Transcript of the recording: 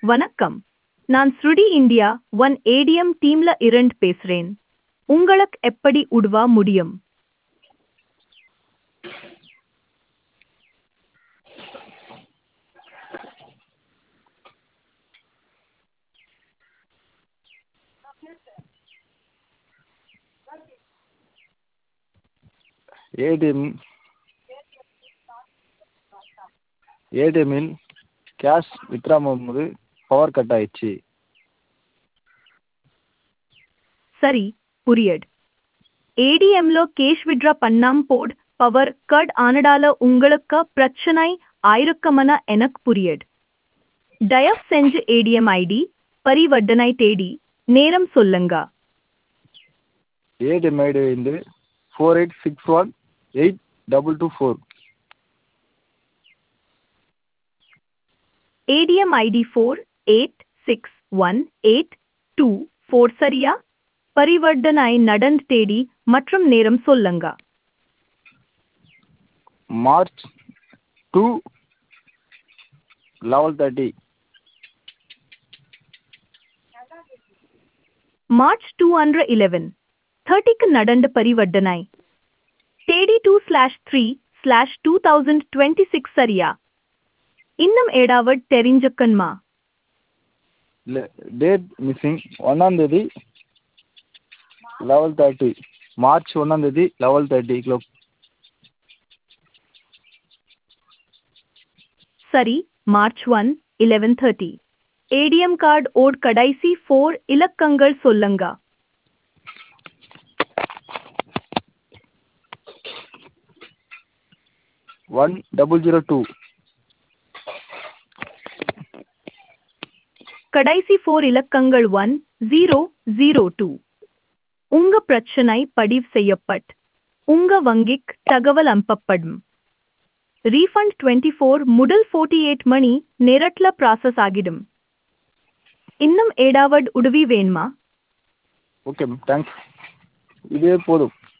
வணக்கம் நான் ஸ்ருடி இந்தியா ஒன் ஏடிஎம் டீம்ல இருந்து பேசுறேன் உங்களுக்கு எப்படி உதவ முடியும் ஏடிஎம் ஏடிஎம்மில் கேஷ் வித்ட்ரா பண்ணும்போது பவர் கட் ஆயிடுச்சு சரி புரியுது ஏடிஎம்ல கேஷ் வித்ட்ரா பண்ணாம போட் பவர் கட் ஆனதால உங்களுக்கு பிரச்சனை ஆயிருக்கமன எனக்கு புரியுது தயவு செஞ்சு ஏடிஎம் ஐடி பரிவர்த்தனை தேடி நேரம் சொல்லுங்க ஏடிஎம் ஐடி வந்து four eight six one eight double two four ATM ID four eight six one eight two four சரியா பரிவர்த்தனை நடந்து தேடி மற்றும் நேரம் சொல்லுங்க March two eleven thirty March two hundred eleven தேர்ட்டிக்கு நடந்த பரிவர்த்தனை தேடி two slash three slash two thousand twenty six சரியா இன்னும் ஏடாவது தெரிஞ்சுக்கணுமா இல்லை டேட் மிஸ்ஸிங் ஒன்றாந்தேதி லெவல் தேர்ட்டி மார்ச் ஒன்றாந்தேதி லெவல் தேர்ட்டி கிலோ சரி March one eleven thirty ATM card ஓட் கடைசி ஃபோர் இலக்கங்கள் சொல்லுங்க ஒன் டபுள் ஜீரோ டூ கடைசி ஃபோர் இலக்கங்கள் ஒன் ஜீரோ ஜீரோ டூ உங்க பிரச்சனை பதிவு செய்யப்பட் உங்க வங்கிக்கு தகவல் அனுப்பப்படும் ரீஃபண்ட் டுவெண்ட்டி ஃபோர் முதல் ஃபோர்ட்டி எயிட் மணி நேரட்ல ப்ராசஸ் ஆகிடும் இன்னும் ஏடாவது உதவி வேணுமா ஓகே மேம் தேங்க்ஸ் இதே போதும்